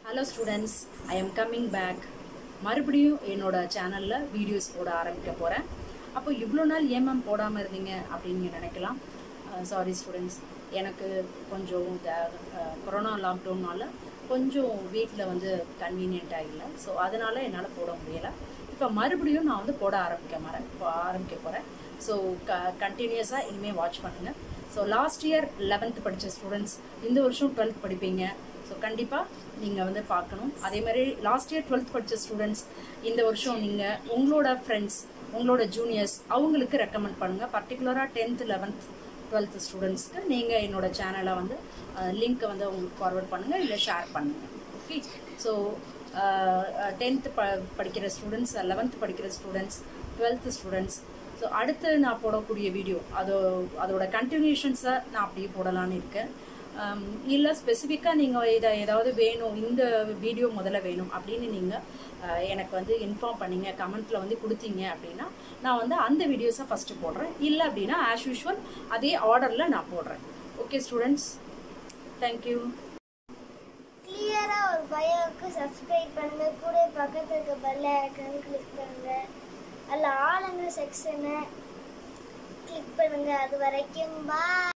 hello students I am coming back மறுபடியும் என்னோட சேனலில் வீடியோஸ் போட ஆரம்பிக்க போகிறேன் அப்போ இவ்வளோ நாள் ஏன் மேம் போடாமல் இருந்தீங்க அப்படின்னு நீங்க நினைக்கலாம் சாரி ஸ்டூடெண்ட்ஸ் எனக்கு கொஞ்சம் இந்த கொரோனா லாக்டவுன்னால கொஞ்சம் வீட்டில் வந்து கன்வீனியண்ட்டாக இல்லை ஸோ அதனால் என்னால் போட முடியலை இப்போ மறுபடியும் நான் வந்து போட ஆரம்பிக்க மாறேன் இப்போ ஆரம்பிக்க போகிறேன் ஸோ க கண்டினியூஸாக இனிமேல் வாட்ச் பண்ணுங்கள் ஸோ லாஸ்ட் இயர் லெவன்த்து படித்த ஸ்டூடெண்ட்ஸ் இந்த வருஷம் டுவெல்த் படிப்பீங்க ஸோ கண்டிப்பாக நீங்கள் வந்து பார்க்கணும் அதே மாதிரி லாஸ்ட் இயர் டுவெல்த் படித்த ஸ்டூடெண்ட்ஸ் இந்த வருஷம் நீங்கள் உங்களோட ஃப்ரெண்ட்ஸ் உங்களோட ஜூனியர்ஸ் அவங்களுக்கு ரெக்கமெண்ட் பண்ணுங்கள் பர்டிகுலராக டென்த் லெவன்த் டுவெல்த் ஸ்டூடெண்ட்ஸ்க்கு நீங்கள் என்னோட சேனலை வந்து லிங்க்கை வந்து உங்களுக்கு ஃபார்வர்ட் பண்ணுங்கள் இல்லை ஷேர் பண்ணுங்கள் ஓகே ஸோ டென்த்து ப படிக்கிற ஸ்டூடெண்ட்ஸ் லெவன்த்து படிக்கிற ஸ்டூடெண்ட்ஸ் டுவெல்த்து ஸ்டூடெண்ட்ஸ் ஸோ அடுத்து நான் போடக்கூடிய வீடியோ அதோ அதோட கண்டினியூஷன்ஸை நான் அப்படியே போடலான்னு இருக்கேன் இல்லை ஸ்பெசிஃபிக்காக நீங்கள் இதை ஏதாவது வேணும் இந்த வீடியோ முதல்ல வேணும் அப்படின்னு நீங்கள் எனக்கு வந்து இன்ஃபார்ம் பண்ணீங்க கமெண்ட்டில் வந்து கொடுத்தீங்க அப்படின்னா நான் வந்து அந்த வீடியோஸை ஃபஸ்ட்டு போடுறேன் இல்லை அப்படின்னா ஆஸ் யூஷுவல் அதே ஆர்டரில் நான் போடுறேன் ஓகே ஸ்டூடெண்ட்ஸ் தேங்க்யூ கிளியரா ஒரு பயோவுக்கு சப்ஸ்கிரைப் பண்ணுங்க கூட பக்கத்துல இருக்க பெல் ஐக்கான் கிளிக் பண்ணுங்க அதில் ஆளுங்க செக்ஷனை கிளிக் பண்ணுங்க அது வரைக்கும் பா